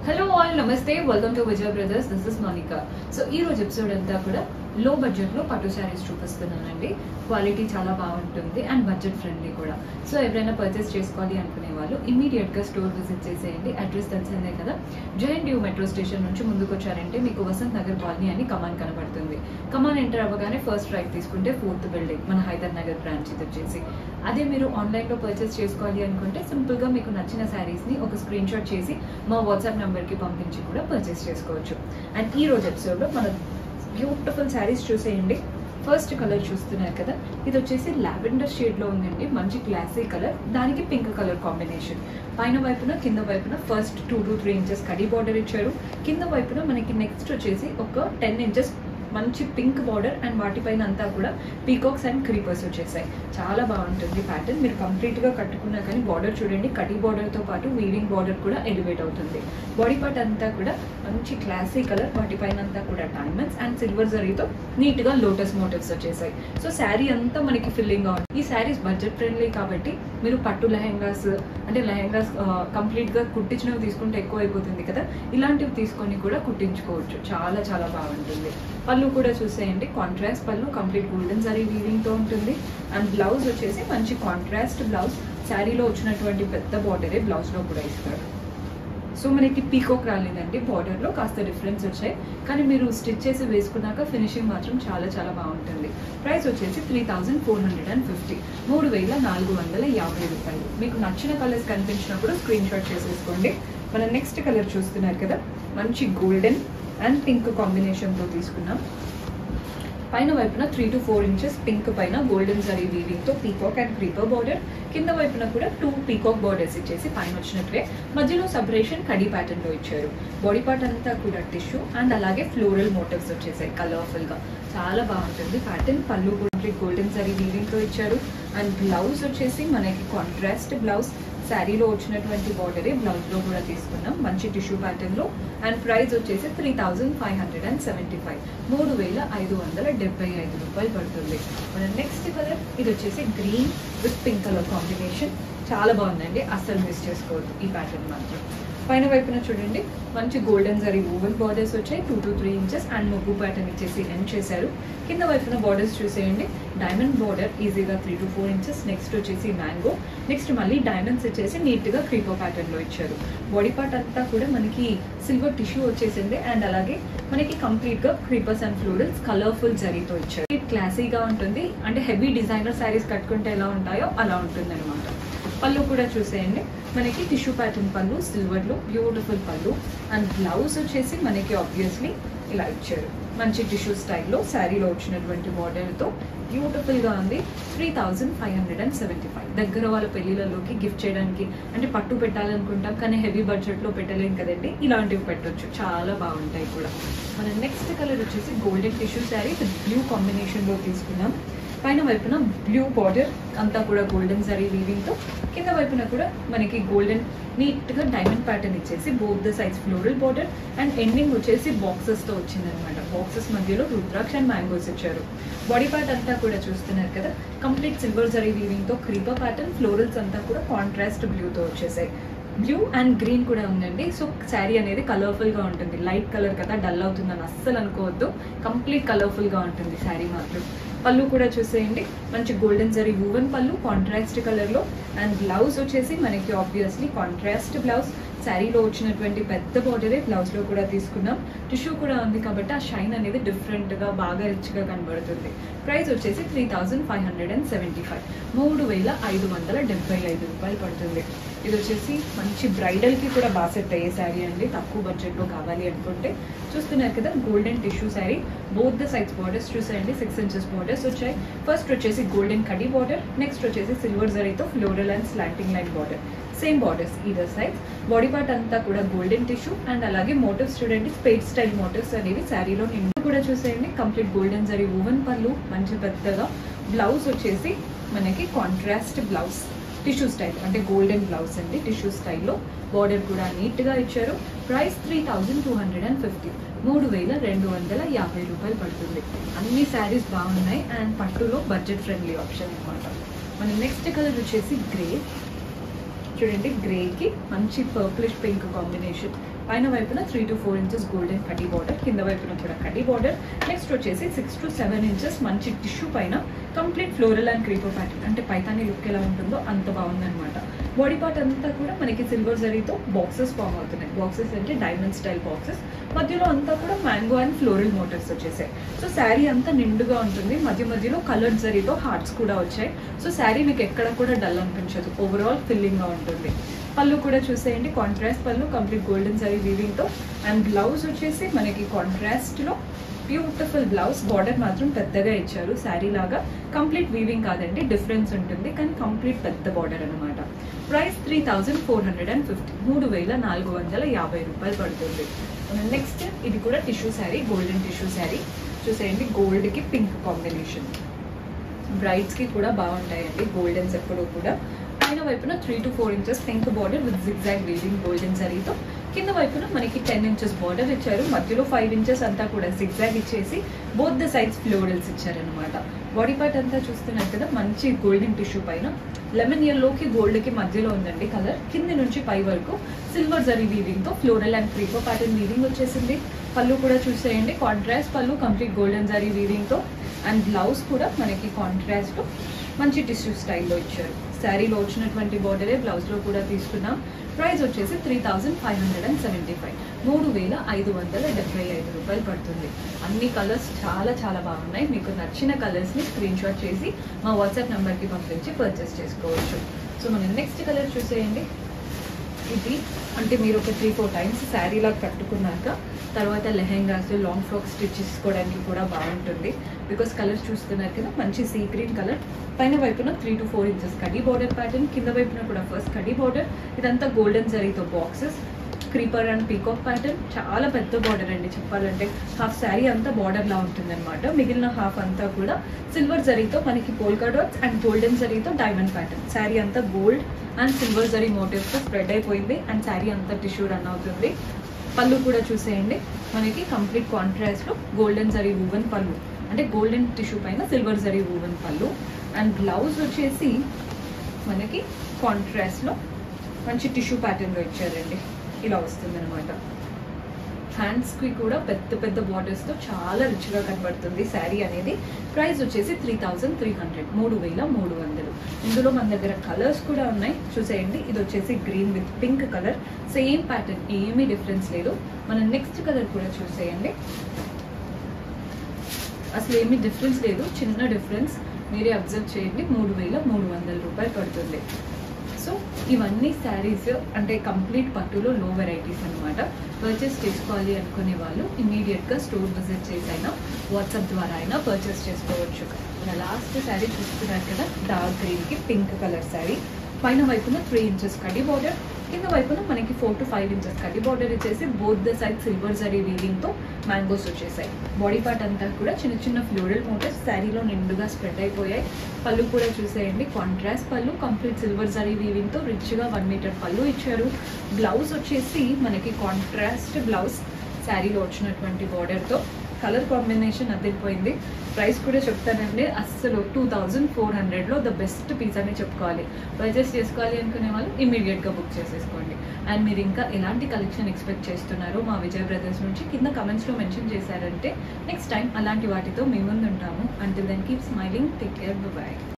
hello all నమస్తే welcome to Vijay brothers this is Monica so ఈ రోజు ఎపిసోడ్ అంతా కూడా లో బడ్జెట్ లో పట్టు శారీస్ చూపిస్తున్నానండి క్వాలిటీ చాలా బాగుంటుంది అండ్ బడ్జెట్ ఫ్రెండ్లీ కూడా సో ఎవరైనా పర్చేస్ చేసుకోవాలి అనుకునే వాళ్ళు ఇమీడియట్ గా స్టోర్ విజిట్ చేసేయండి అడ్రస్ తెలిసిందే కదా జైన్ డ్యూ మెట్రో స్టేషన్ నుంచి ముందుకు వచ్చారంటే మీకు వసంత్ నగర్ కాలనీ అని కమాన్ కనబడుతుంది కమాన్ ఎంటర్ అవ్వగానే ఫస్ట్ రైట్ తీసుకుంటే ఫోర్త్ బిల్డింగ్ మన హైదర్ నగర్ బ్రాంచ్ ఇది వచ్చేసి అదే మీరు ఆన్లైన్ లో పర్చేస్ చేసుకోవాలి అనుకుంటే సింపుల్ గా మీకు నచ్చిన శారీస్ ని ఒక స్క్రీన్ షాట్ చేసి మా వాట్సాప్ నంబర్ కి పంపించి కూడా పర్చేస్ చేసుకోవచ్చు అండ్ ఈ రోజు ఎపిసోడ్ లో మన బ్యూటిఫుల్ శారీస్ చూసేయండి ఫస్ట్ కలర్ చూస్తున్నారు కదా ఇది వచ్చేసి లావెండర్ షేడ్ లో ఉందండి మంచి క్లాసీ కలర్ దానికి పింక్ కలర్ కాంబినేషన్ పైన వైపున కింద వైపున first two to three inches కడి బార్డర్ ఇచ్చారు కింద వైపున మనకి నెక్స్ట్ వచ్చేసి ఒక టెన్ ఇంచెస్ మంచి పింక్ బార్డర్ అండ్ వాటిపైన అంతా కూడా పీకాక్స్ అండ్ క్రీపర్స్ వచ్చేసాయి చాలా బాగుంటుంది ప్యాటర్న్ మీరు కంప్లీట్ గా కట్టుకున్నా కానీ బార్డర్ చూడండి కటి బార్డర్ తో పాటు వీవింగ్ బార్డర్ కూడా ఎలివేట్ అవుతుంది బాడీ పార్ట్ అంతా కూడా మంచి క్లాసీ కలర్ వాటిపైన అంతా కూడా డైమండ్స్ అండ్ సిల్వర్ జరీతో నీట్ గా లోటస్ మోటివ్స్ వచ్చేసాయి సో శారీ అంతా మనకి ఫిల్లింగ్ గా ఉంది ఈ శారీస్ బడ్జెట్ ఫ్రెండ్లీ కాబట్టి మీరు పట్టు లెహెంగాస్ అంటే లెహెంగాస్ కంప్లీట్ గా కుట్టించినవి తీసుకుంటే ఎక్కువ అయిపోతుంది కదా ఇలాంటివి తీసుకొని కూడా కుట్టించుకోవచ్చు చాలా చాలా బాగుంటుంది పళ్ళు కూడా చూసేయండి కాంట్రాస్ట్ పళ్ళు కంప్లీట్ గోల్డెన్ జరీ వీవింగ్ తో ఉంటుంది అండ్ బ్లౌజ్ వచ్చేసి మంచి కాంట్రాస్ట్ బ్లౌజ్ శారీలో వచ్చినటువంటి పెద్ద బార్డరే బ్లౌజ్ లో కూడా ఇస్తారు సో మనకి పీకోక్ రాలేదండి బార్డర్ లో కాస్త డిఫరెన్స్ వచ్చాయి కానీ మీరు స్టిచ్ చేసి వేసుకున్నాక ఫినిషింగ్ మాత్రం చాలా చాలా బాగుంటుంది ప్రైస్ వచ్చేసి three thousand four hundred and fifty మూడు వేల నాలుగు వందల యాభై రూపాయలు మీకు నచ్చిన కలర్స్ కనిపించినప్పుడు స్క్రీన్ షాట్ చేసేసుకోండి మన నెక్స్ట్ కలర్ చూస్తున్నారు కదా మంచి గోల్డెన్ అండ్ పింక్ కాంబినేషన్తో తీసుకున్నాం పైన వైపున three to four inches pink పైన గోల్డెన్ జరీ వీవింగ్ తో పీకాక్ అండ్ క్రీపర్ బార్డర్ కింద వైపున కూడా టూ పీకాక్ బార్డర్స్ ఇచ్చేసి పైన వచ్చినట్లే మధ్యలో సపరేషన్ కడి ప్యాటర్న్ లో ఇచ్చారు బాడీ పార్ట్ అంతా కూడా టిష్యూ అండ్ అలాగే ఫ్లోరల్ మోటివ్స్ వచ్చేసాయి కలర్ఫుల్ గా చాలా బాగుంటుంది ప్యాటర్న్ పళ్ళు కూడా గోల్డెన్ జరీ వీవింగ్ తో ఇచ్చారు అండ్ బ్లౌజ్ వచ్చేసి మనకి కాంట్రాస్ట్ బ్లౌజ్ శారీలో వచ్చినటువంటి బార్డరే బ్లౌజ్ లో కూడా తీసుకున్నాం మంచి టిష్యూ ప్యాటర్న్ లో అండ్ ప్రైస్ వచ్చేసి three thousand five hundred and seventy five మూడు వేల ఐదు వందల డెబ్బై ఐదు రూపాయలు పడుతుంది మన నెక్స్ట్ కలర్ ఇది వచ్చేసి green with pink colour combination చాలా బాగుందండి అస్సలు మిస్ చేసుకోవద్దు ఈ ప్యాటర్న్ మాత్రం పైన వైపున చూడండి మంచి గోల్డెన్ జరీ ఓవల్ బార్డర్స్ వచ్చాయి two to three inches and ముగ్గు ప్యాటర్న్ ఇచ్చేసి ఎండ్ చేశారు కింద వైపున బార్డర్స్ చూసేయండి డైమండ్ బార్డర్ ఈజీగా three to four inches next వచ్చేసి మ్యాంగో నెక్స్ట్ మళ్ళీ డైమండ్స్ వచ్చేసి నీట్గా క్రీపో ప్యాటర్న్లో ఇచ్చారు బాడీ పార్ట్ అంతా కూడా మనకి సిల్వర్ టిష్యూ వచ్చేసింది అండ్ అలాగే మనకి కంప్లీట్గా క్రీపర్స్ అండ్ ఫ్లోరల్స్ కలర్ఫుల్ జరీతో ఇచ్చారు క్లాసీగా ఉంటుంది అంటే హెవీ డిజైనర్ శారీస్ కట్టుకుంటే ఎలా ఉంటాయో అలా ఉంటుంది అనమాట పళ్ళు కూడా చూసేయండి మనకి టిష్యూ ప్యాటర్న్ పళ్ళు సిల్వర్లో బ్యూటిఫుల్ పళ్ళు అండ్ బ్లౌజ్ వచ్చేసి మనకి ఆబ్వియస్లీ ఇలా ఇచ్చారు మంచి టిష్యూ స్టైల్లో శారీలో వచ్చినటువంటి బార్డర్తో బ్యూటిఫుల్గా ఉంది three thousand five hundred and seventy five దగ్గర వాళ్ళ పెళ్లిళ్ళలోకి గిఫ్ట్ చేయడానికి అంటే పట్టు పెట్టాలనుకుంటాం కానీ హెవీ బడ్జెట్లో పెట్టలేం కదండి ఇలాంటివి పెట్టొచ్చు చాలా బాగుంటాయి కూడా మన నెక్స్ట్ కలర్ వచ్చేసి golden tissue sari with blue కాంబినేషన్లో తీసుకున్నాం పైన వైపున బ్లూ బార్డర్ అంతా కూడా గోల్డెన్ జరీ వీవింగ్తో కింద వైపున కూడా మనకి గోల్డెన్ నీట్గా డైమండ్ ప్యాటర్న్ ఇచ్చేసి both the size floral border and ending వచ్చేసి బాక్సెస్తో వచ్చిందనమాట బాక్సెస్ మధ్యలో రుద్రాక్ష అండ్ మ్యాంగోస్ ఇచ్చారు బాడీ పార్ట్ అంతా కూడా చూస్తున్నారు కదా కంప్లీట్ సిల్వర్ జరీ వీవింగ్తో క్రీపర్ ప్యాటర్న్ ఫ్లోరల్స్ అంతా కూడా కాంట్రాస్ట్ బ్లూతో వచ్చేసాయి బ్లూ అండ్ గ్రీన్ కూడా ఉందండి సో శారీ అనేది కలర్ఫుల్గా ఉంటుంది లైట్ కలర్ కదా డల్ అవుతుందని అస్సలు అనుకోవద్దు కంప్లీట్ కలర్ఫుల్గా ఉంటుంది శారీ మాత్రం పళ్ళు కూడా చూసేయండి మంచి గోల్డెన్ జరీ వూవెన్ పళ్ళు కాంట్రాస్ట్ కలర్లో అండ్ బ్లౌజ్ వచ్చేసి మనకి ఆబ్వియస్లీ కాంట్రాస్ట్ బ్లౌజ్ శారీలో వచ్చినటువంటి పెద్ద బార్డరే బ్లౌజ్లో కూడా తీసుకున్నాం టిష్యూ కూడా ఉంది కాబట్టి ఆ షైన్ అనేది డిఫరెంట్గా బాగా రిచ్గా కనబడుతుంది ప్రైస్ వచ్చేసి three thousand five hundred and seventy five మూడు వేల ఐదు వందల డెబ్బై ఐదు రూపాయలు పడుతుంది ఇది వచ్చేసి మంచి బ్రైడల్కి కూడా బాగా సెట్ అయ్యే శారీ అండి తక్కువ బడ్జెట్లో కావాలి అనుకుంటే చూస్తున్నారు కదా golden tissue sari both the sides borders చూసేయండి సిక్స్ ఇంచెస్ బార్డర్స్ వచ్చాయి ఫస్ట్ వచ్చేసి గోల్డెన్ కడి బార్డర్ నెక్స్ట్ వచ్చేసి సిల్వర్ జరీతో floral and slanting line border same borders either side body part అంతా కూడా గోల్డెన్ టిష్యూ అండ్ అలాగే మోటివ్స్ చూడండి స్పేడ్ స్టైల్ మోటివ్స్ అనేవి శారీలో నిండు కూడా చూసేయండి కంప్లీట్ గోల్డెన్ జరీ ఓవెన్ పళ్ళు మంచి పెద్దగా బ్లౌజ్ వచ్చేసి మనకి కాంట్రాస్ట్ బ్లౌజ్ టిష్యూ స్టైల్ అంటే గోల్డెన్ బ్లౌజ్ అండి టిష్యూ స్టైల్లో బార్డర్ కూడా నీట్గా ఇచ్చారు price three thousand two hundred and fifty మూడు వేల రెండు వందల యాభై రూపాయలు పడుతుంది అన్ని శారీస్ బాగున్నాయి అండ్ పట్టులో బడ్జెట్ ఫ్రెండ్లీ ఆప్షన్ అనమాట మన నెక్స్ట్ కలర్ వచ్చేసి గ్రే చూడండి గ్రేకి మంచి పర్పులిష్ పింక్ కాంబినేషన్ పైన వైపున three to four inches golden కడ్డీ బార్డర్ కింద వైపున కూడా కడ్డీ బార్డర్ నెక్స్ట్ వచ్చేసి సిక్స్ టు సెవెన్ ఇంచెస్ మంచి టిష్యూ పైన complete floral and creeper pattern అంటే పైతాని లుక్ ఎలా ఉంటుందో అంత బాగుందన్నమాట బాడీ పార్ట్ అంతా కూడా మనకి సిల్వర్ జరీతో బాక్సెస్ ఫామ్ అవుతున్నాయి బాక్సెస్ అంటే డైమండ్ స్టైల్ బాక్సెస్ మధ్యలో అంతా కూడా మ్యాంగో అండ్ ఫ్లోరల్ మోటివ్స్ వచ్చేసాయి సో శారీ అంతా నిండుగా ఉంటుంది మధ్య మధ్యలో కలర్డ్ జరీతో హార్ట్స్ కూడా వచ్చాయి సో శారీ మీకు ఎక్కడ కూడా డల్ అనిపించదు ఓవరాల్ ఫిల్లింగ్గా ఉంటుంది పళ్ళు కూడా చూసేయండి కాంట్రాస్ట్ పళ్ళు కంప్లీట్ గోల్డెన్ జరీ వీవింగ్తో అండ్ బ్లౌజ్ వచ్చేసి మనకి కాంట్రాస్ట్లో బ్యూటిఫుల్ బ్లౌజ్ బార్డర్ మాత్రం పెద్దగా ఇచ్చారు శారీ లాగా కంప్లీట్ వీవింగ్ కాదండి డిఫరెన్స్ ఉంటుంది కానీ కంప్లీట్ పెద్ద బార్డర్ అనమాట price three thousand four hundred and fifty మూడు వేల నాలుగు వందల యాభై రూపాయలు పడుతుంది నెక్స్ట్ ఇది కూడా tissue sari golden tissue sari చూసేయండి గోల్డ్కి పింక్ కాంబినేషన్ బ్రైడ్స్కి కూడా బాగుంటాయండి గోల్డెన్స్ ఎప్పుడూ కూడా పైన వైపున three to four inches pink border with zigzag weaving golden జరీతో కింద వైపున మనకి టెన్ ఇంచెస్ బార్డర్ ఇచ్చారు మధ్యలో ఫైవ్ ఇంచెస్ అంతా కూడా జిగ్జాగ్ ఇచ్చేసి బోత్ ద సైడ్స్ ఫ్లోరల్స్ ఇచ్చారనమాట బాడీ పార్ట్ అంతా చూస్తున్నారు కదా మంచి గోల్డెన్ టిష్యూ పైన లెమన్ ఎల్లోకి గోల్డ్కి మధ్యలో ఉందండి కలర్ కింది నుంచి పై వరకు సిల్వర్ జరీ వీవింగ్తో floral and creeper pattern weaving వచ్చేసింది పళ్ళు కూడా చూసేయండి కాంట్రాస్ట్ పళ్ళు కంప్లీట్ గోల్డెన్ జరీ వీవింగ్తో అండ్ బ్లౌజ్ కూడా మనకి కాంట్రాస్ట్ మంచి టిష్యూ స్టైల్లో ఇచ్చారు శారీలో వచ్చినటువంటి బార్డరే బ్లౌజ్లో కూడా తీసుకున్నాం ప్రైస్ వచ్చేసి three thousand five hundred and seventy five మూడు వేల ఐదు వందల డెబ్బై ఐదు రూపాయలు పడుతుంది అన్ని కలర్స్ చాలా చాలా బాగున్నాయి మీకు నచ్చిన కలర్స్ని స్క్రీన్ షాట్ చేసి మా వాట్సాప్ నెంబర్కి పంపించి పర్చేస్ చేసుకోవచ్చు సో మనం నెక్స్ట్ కలర్ చూసేయండి ఇది అంటే మీరు ఒక త్రీ ఫోర్ టైమ్స్ శారీలా కట్టుకున్నాక తర్వాత లెహెంగాస్ లాంగ్ ఫ్రాక్ స్టిచ్ చేసుకోవడానికి కూడా బాగుంటుంది బికాస్ కలర్స్ చూస్తున్నారు కదా మంచి సీ గ్రీన్ కలర్ పైన వైపున త్రీ టు ఫోర్ ఇంచెస్ కడీ బార్డర్ ప్యాటర్న్ కింద వైపున కూడా ఫస్ట్ కడీ బార్డర్ ఇదంతా గోల్డెన్ జరీతో boxes creeper and peacock pattern చాలా పెద్ద బార్డర్ అండి చెప్పాలంటే హాఫ్ శారీ అంతా బార్డర్ లా ఉంటుంది అనమాట మిగిలిన హాఫ్ అంతా కూడా సిల్వర్ జరీతో మనకి పోల్కా డాట్స్ అండ్ గోల్డెన్ జరీతో డైమండ్ ప్యాటర్న్ శారీ అంతా గోల్డ్ అండ్ సిల్వర్ జరీ మోటివ్స్తో స్ప్రెడ్ అయిపోయింది అండ్ శారీ అంతా టిష్యూ రన్ అవుతుంది పళ్ళు కూడా చూసేయండి మనకి కంప్లీట్ కాంట్రాస్ట్లో గోల్డెన్ జరీ వూవెన్ పళ్ళు అంటే గోల్డెన్ టిష్యూ పైన సిల్వర్ జరీ వూవెన్ పళ్ళు అండ్ బ్లౌజ్ వచ్చేసి మనకి కాంట్రాస్ట్లో మంచి టిష్యూ ప్యాటర్న్లో ఇచ్చారండి ఇలా వస్తుంది అనమాట హ్యాండ్స్కి కూడా పెద్ద పెద్ద బార్డర్స్తో చాలా రిచ్గా కనబడుతుంది శారీ అనేది ప్రైస్ వచ్చేసి త్రీ థౌజండ్ త్రీ హండ్రెడ్ మూడు వేల మూడు వందలు ఇందులో మన దగ్గర కలర్స్ కూడా ఉన్నాయి చూసేయండి ఇది వచ్చేసి green with pink colour same pattern ఏమీ డిఫరెన్స్ లేదు మనం నెక్స్ట్ కలర్ కూడా చూసేయండి అసలు ఏమీ డిఫరెన్స్ లేదు చిన్న డిఫరెన్స్ మీరే అబ్జర్వ్ చేయండి మూడు వేల మూడు వందల రూపాయలు పడుతుంది సో ఇవన్నీ శారీస్ అంటే కంప్లీట్ పట్టులో లో వెరైటీస్ అనమాట పర్చేస్ చేసుకోవాలి అనుకునే వాళ్ళు ఇమీడియట్గా స్టోర్ విజిట్ చేసి అయినా వాట్సాప్ ద్వారా అయినా పర్చేస్ చేసుకోవచ్చు లాస్ట్ శారీ చూస్తున్నారు కదా డార్క్ గ్రీన్కి పింక్ కలర్ శారీ పైన వైపున త్రీ ఇంచెస్ కడ్డీ బార్డర్ కింద వైపున మనకి ఫోర్ టు ఫైవ్ ఇంచెస్ కడ్డీ బార్డర్ ఇచ్చేసి both the side silver zari వీవింగ్తో మ్యాంగోస్ వచ్చేసాయి బాడీ పార్ట్ అంతా కూడా చిన్న చిన్న ఫ్లోరల్ మోటివ్స్ శారీలో నిండుగా స్ప్రెడ్ అయిపోయాయి పళ్ళు కూడా చూసేయండి కాంట్రాస్ట్ పళ్ళు కంప్లీట్ సిల్వర్ జరీ వీవింగ్తో రిచ్గా వన్ మీటర్ పళ్ళు ఇచ్చారు బ్లౌజ్ వచ్చేసి మనకి కాంట్రాస్ట్ బ్లౌజ్ శారీలో వచ్చినటువంటి బార్డర్తో కలర్ కాంబినేషన్ అదిరిపోయింది ప్రైస్ కూడా చెప్తానండి అస్సలు టూ థౌజండ్ ఫోర్ హండ్రెడ్లో ద బెస్ట్ పీస్ అని చెప్పుకోవాలి పర్చేస్ చేసుకోవాలి అనుకునే వాళ్ళు ఇమీడియట్గా బుక్ చేసేసుకోండి అండ్ మీరు ఇంకా ఎలాంటి కలెక్షన్ ఎక్స్పెక్ట్ చేస్తున్నారో మా విజయ్ బ్రదర్స్ నుంచి కింద కమెంట్స్లో మెన్షన్ చేశారంటే నెక్స్ట్ టైం అలాంటి వాటితో మీ ముందు ఉంటాము until then keep smiling take care bye